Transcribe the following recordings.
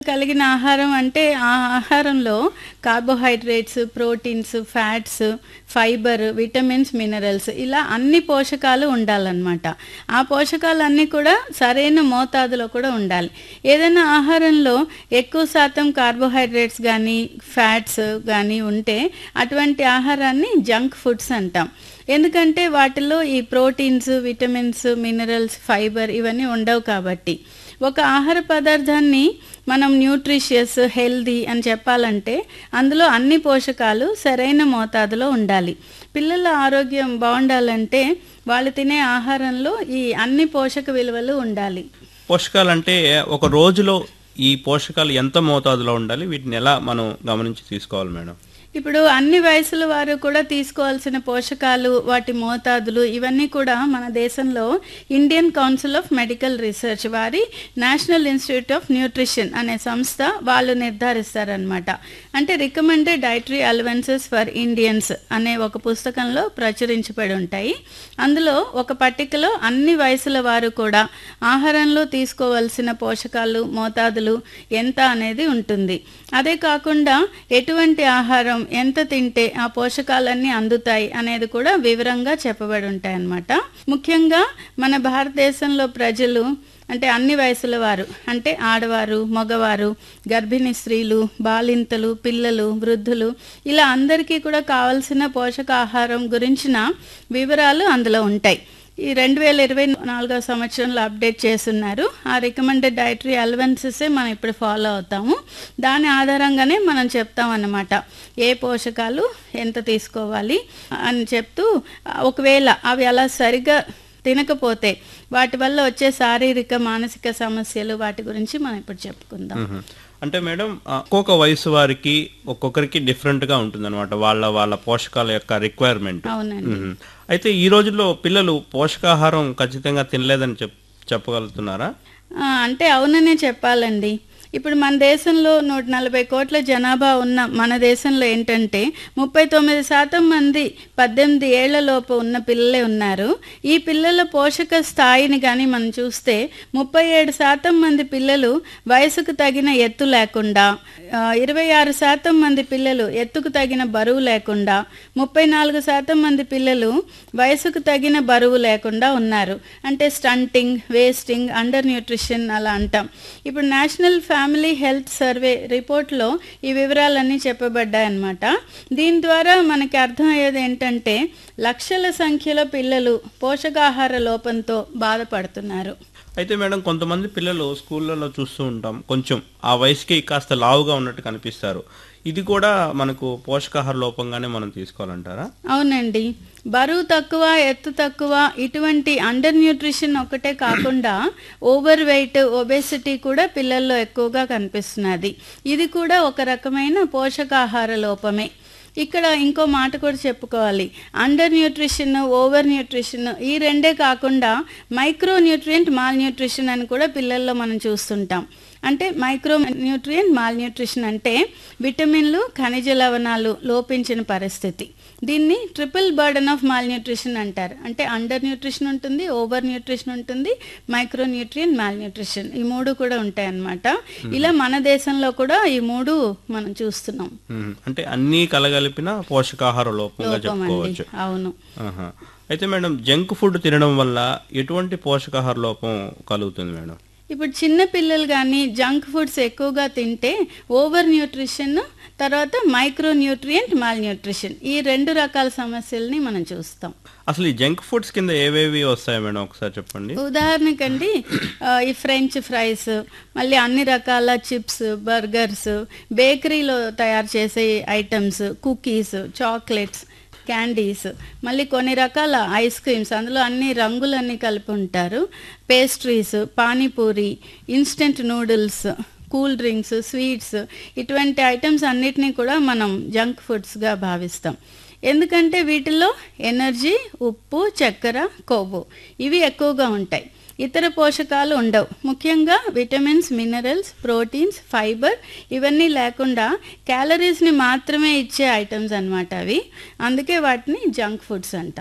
కలిగిన ఆహారం అంటే ఆ ఆహారంలో carbohydrates proteins fats fibre vitamins minerals ఇలా అన్ని పోషకాలు ఉండాలన్నమాట ఆ పోషకాలన్నీ కూడా సరైన మోతాదులో కూడా ఉండాలి ఏదైనా ఆహారంలో ఎక్కువ శాతం కార్బోహైడ్రేట్స్ కానీ ఫ్యాట్స్ కానీ ఉంటే అటువంటి ఆహారాన్ని జంక్ ఫుడ్స్ అంటాం ఎందుకంటే వాటిలో ఈ ప్రోటీన్స్ విటమిన్స్ మినరల్స్ ఫైబర్ ఇవన్నీ ఉండవు కాబట్టి ఒక ఆహార పదార్థాన్ని మనం న్యూట్రిషియస్ హెల్దీ అని చెప్పాలంటే అందులో అన్ని పోషకాలు సరైన మోతాదులో ఉండాలి పిల్లల ఆరోగ్యం బాగుండాలంటే వాళ్ళు తినే ఆహారంలో ఈ అన్ని పోషక విలువలు ఉండాలి పోషకాలు అంటే ఒక రోజులో ఈ పోషకాలు ఎంత మోతాదులో ఉండాలి వీటిని ఎలా మనం గమనించి తీసుకోవాలి మేడం ఇప్పుడు అన్ని వయసుల వారు కూడా తీసుకోవాల్సిన పోషకాలు వాటి మోతాదులు ఇవన్నీ కూడా మన దేశంలో Indian council of medical research వారి నేషనల్ ఇన్స్టిట్యూట్ ఆఫ్ న్యూట్రిషన్ అనే సంస్థ వాళ్ళు నిర్ధారిస్తారనమాట అంటే recommended dietary allowances for Indians అనే ఒక పుస్తకంలో ప్రచురించబడి ఉంటాయి అందులో ఒక పట్టికలో అన్ని వయసుల వారు కూడా ఆహారంలో తీసుకోవాల్సిన పోషకాలు మోతాదులు ఎంత అనేది ఉంటుంది అదే కాకుండా ఎటువంటి ఆహారం ఎంత తింటే ఆ పోషకాలన్నీ అందుతాయి అనేది కూడా వివరంగా చెప్పబడి ఉంటాయి అన్నమాట ముఖ్యంగా మన భారతదేశంలో ప్రజలు అంటే అన్ని వయసుల వారు అంటే ఆడవారు మగవారు గర్భిణీ స్త్రీలు బాలింతలు పిల్లలు వృద్ధులు ఇలా అందరికీ కూడా కావలసిన పోషకాహారం గురించిన వివరాలు అందులో ఉంటాయి ఈ రెండు వేల ఇరవై నాలుగో సంవత్సరంలో అప్డేట్ చేస్తున్నారు ఆ రికమెండెడ్ డైటరీ అలవెన్సెసే మనం ఇప్పుడు ఫాలో అవుతాము దాని ఆధారంగానే మనం చెప్తాం అన్నమాట ఏ పోషకాలు ఎంత తీసుకోవాలి అని చెప్తూ ఒకవేళ అవి అలా సరిగ్గా తినకపోతే వాటి వల్ల వచ్చే శారీరక మానసిక సమస్యలు వాటి గురించి మనం ఇప్పుడు చెప్పుకుందాం మ్మ్. అంటే మేడం ఆ, ఒక్కొక్క వయసు వారికి ఒక్కొక్కరికి డిఫరెంట్ గా ఉంటుంది అనమాట వాళ్ళ వాళ్ళ పోషకాల యొక్క రిక్వైర్మెంట్ అవునండి అయితే ఈ రోజుల్లో పిల్లలు పోషకాహారం ఖచ్చితంగా తినలేదని చెప్ చెప్పగలుగుతున్నారా ఆ, అంటే అవుననే చెప్పాలండి ఇప్పుడు మన దేశంలో నూట నలభై కోట్ల జనాభా ఉన్న మన దేశంలో ఏంటంటే ముప్పై తొమ్మిది శాతం మంది పద్దెనిమిది ఏళ్ల లోపు ఉన్న పిల్లలే ఉన్నారు ఈ పిల్లల పోషక స్థాయిని కానీ మనం చూస్తే ముప్పై ఏడు శాతం మంది పిల్లలు వయసుకు తగిన ఎత్తు లేకుండా ఆ, ఇరవై ఆరు శాతం మంది పిల్లలు ఎత్తుకు తగిన బరువు లేకుండా ముప్పై నాలుగు శాతం మంది పిల్లలు వయసుకు తగిన బరువు లేకుండా ఉన్నారు అంటే స్టంటింగ్ వేస్టింగ్ అండర్ న్యూట్రిషన్ అలా అంటాం ఇప్పుడు నేషనల్ ఫ్యామిలీ హెల్త్ సర్వే రిపోర్ట్లో ఈ వివరాలన్నీ చెప్పబడ్డాయి అన్నమాట దీని ద్వారా మనకి అర్థమయ్యేది ఏంటంటే లక్షల సంఖ్యలో పిల్లలు పోషకాహార లోపంతో బాధపడుతున్నారు అయితే మేడం కొంతమంది పిల్లలు స్కూళ్ళలో చూస్తూ ఉంటాం కొంచెం ఆ వయసుకి కాస్త లావుగా ఉన్నట్టు కనిపిస్తారు ఇది కూడా మనకు పోషకాహార లోపంగానే మనం తీసుకోవాలంటారా అవునండి బరువు తక్కువ ఎత్తు తక్కువ ఇటువంటి అండర్ న్యూట్రిషన్ ఒకటే కాకుండా ఓవర్ వెయిట్ ఒబేసిటీ కూడా పిల్లల్లో ఎక్కువగా కనిపిస్తున్నది ఇది కూడా ఒక రకమైన పోషకాహార లోపమే ఇక్కడ ఇంకో మాట కూడా చెప్పుకోవాలి అండర్ న్యూట్రిషన్ ఓవర్ న్యూట్రిషన్ ఈ రెండే కాకుండా మైక్రో న్యూట్రియంట్ మాల్ న్యూట్రిషన్ అని కూడా పిల్లల్లో మనం చూస్తుంటాం అంటే మైక్రో న్యూట్రియంట్ మాల్ న్యూట్రిషన్ అంటే విటమిన్లు ఖనిజ లవణాలు లోపించిన పరిస్థితి దీన్ని triple burden of malnutrition అంటారు అంటే అండర్ న్యూట్రిషన్ ఉంటుంది ఓవర్ న్యూట్రిషన్ ఉంటుంది మైక్రో న్యూట్రియన్ మాల్ న్యూట్రిషన్ ఈ మూడు కూడా ఉంటాయి అన్నమాట ఇలా మన దేశంలో కూడా ఈ మూడు మనం చూస్తున్నాం మ్మ్. అంటే అన్నీ కలగలిపిన పోషకాహార లోపంగా లోపం అండి చెప్పుకోవచ్చు అవును ఆహా. అయితే మేడం జంక్ ఫుడ్ తినడం వల్ల ఎటువంటి పోషకాహార లోపం కలుగుతుంది మేడం ఇప్పుడు చిన్న పిల్లలు కానీ జంక్ ఫుడ్స్ ఎక్కువగా తింటే ఓవర్ న్యూట్రిషన్ తర్వాత మైక్రో న్యూట్రియంట్ మాల్ న్యూట్రిషన్ ఈ రెండు రకాల సమస్యల్ని మనం చూస్తాం అసలు ఈ జంక్ ఫుడ్స్ కింద ఏవేవి వస్తాయి మేడం ఒకసారి చెప్పండి ఉదాహరణకండి ఆ, ఈ ఫ్రెంచ్ ఫ్రైస్ మళ్ళీ అన్ని రకాల చిప్స్ బర్గర్స్ బేకరీలో తయారు చేసే ఐటమ్స్ కుకీస్ చాక్లెట్స్ క్యాండీస్ మళ్ళీ కొన్ని రకాల ఐస్ క్రీమ్స్ అందులో అన్ని రంగులన్నీ కలిపి ఉంటారు pastries panipuri instant noodles cool drinks sweets ఇటువంటి ఐటమ్స్ అన్నిటినీ కూడా మనం జంక్ ఫుడ్స్గా భావిస్తాం ఎందుకంటే వీటిలో ఎనర్జీ ఉప్పు చక్కెర కొవ్వు ఇవి ఎక్కువగా ఉంటాయి ఇతర పోషకాలు ఉండవు ముఖ్యంగా విటమిన్స్ మినరల్స్ ప్రోటీన్స్ ఫైబర్ ఇవన్నీ లేకుండా క్యాలరీస్ని మాత్రమే ఇచ్చే ఐటమ్స్ అన్నమాట అవి అందుకే వాటిని జంక్ ఫుడ్స్ అంటాం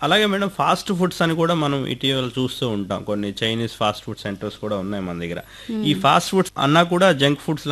అలాగే మేడం ఫాస్ట్ ఫుడ్స్ అని కూడా మనం ఇటీవల చూస్తూ ఉంటాం కొన్ని చైనీస్ ఫాస్ట్ ఫుడ్ సెంటర్స్ కూడా ఉన్నాయి మన దగ్గర ఈ ఫాస్ట్ ఫుడ్స్ అన్నా కూడా జంక్ ఫుడ్స్